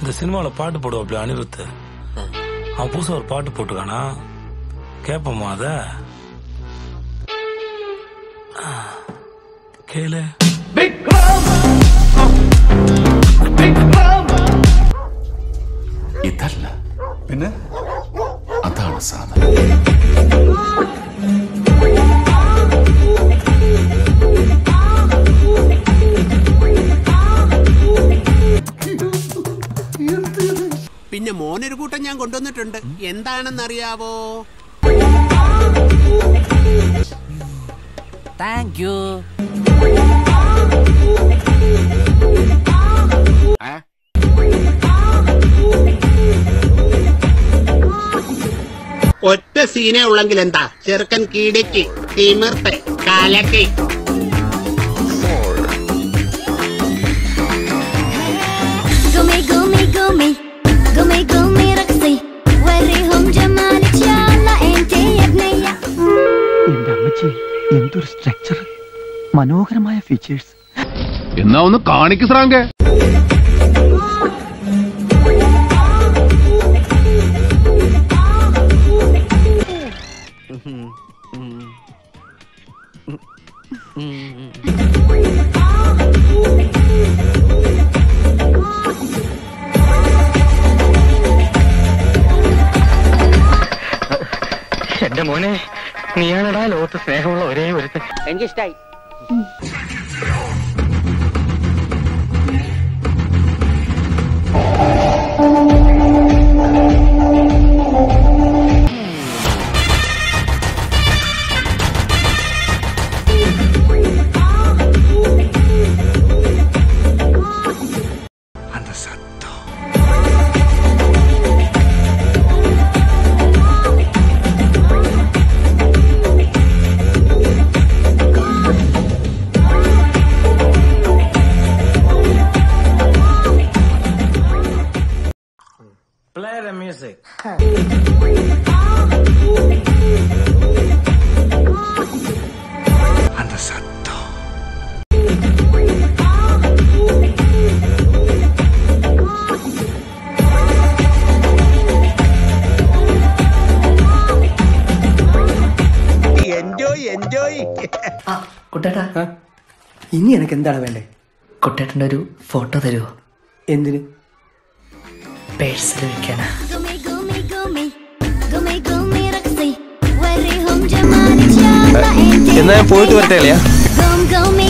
இந்த சினிமால பாட்டு போடுவாப்ல அனிருத் அவன் புதுசா ஒரு பாட்டு போட்டுக்கானா கேப்போமா அத கேளு ഇതല്ല പിന്നെ അതാണ് സാധനം പിന്നെ മോനൊരു കൂട്ടം ഞാൻ കൊണ്ടുവന്നിട്ടുണ്ട് എന്താണെന്നറിയാവോ താങ്ക് യു ഒറ്റ സീനേ ഉള്ളെങ്കിൽ എന്താ ചെറുക്കൻ കീടയ്ക്ക് തിമിർത്ത് കാലക്ക് قومي قومي قومي قومي قومي رقصي وريهم جمالك يا الله انت يا بنيه എന്റെ അമ്മച്ചി എന്തൊരു സ്ട്രക്ചർ മനോഹരമായ ഫീച്ചേഴ്സ് എന്നാ ഒന്ന് കാണിക്ക് ശ്രാങ്കേ എന്റെ മോനെ നീയാണടാ ലോകത്ത് സ്നേഹമുള്ള ഒരേ ഒരുത്തൻ എനിക്കിഷ്ടായി Play the music. Enjoy enjoy കുട്ടേട്ടാ ഇനി എനിക്ക് എന്താണ് വേണ്ടേ കുട്ടേട്ടൻ്റെ ഒരു ഫോട്ടോ തരുമോ എന്തിന് പേഴ്സിൽ വെക്കാനാ قومي قومي قومي قومي قومي رقصي وريهم جمالك يا الله انت എന്നാ ഞാൻ പോയിട്ട് വരട്ടെ അളിയാ قوم قومي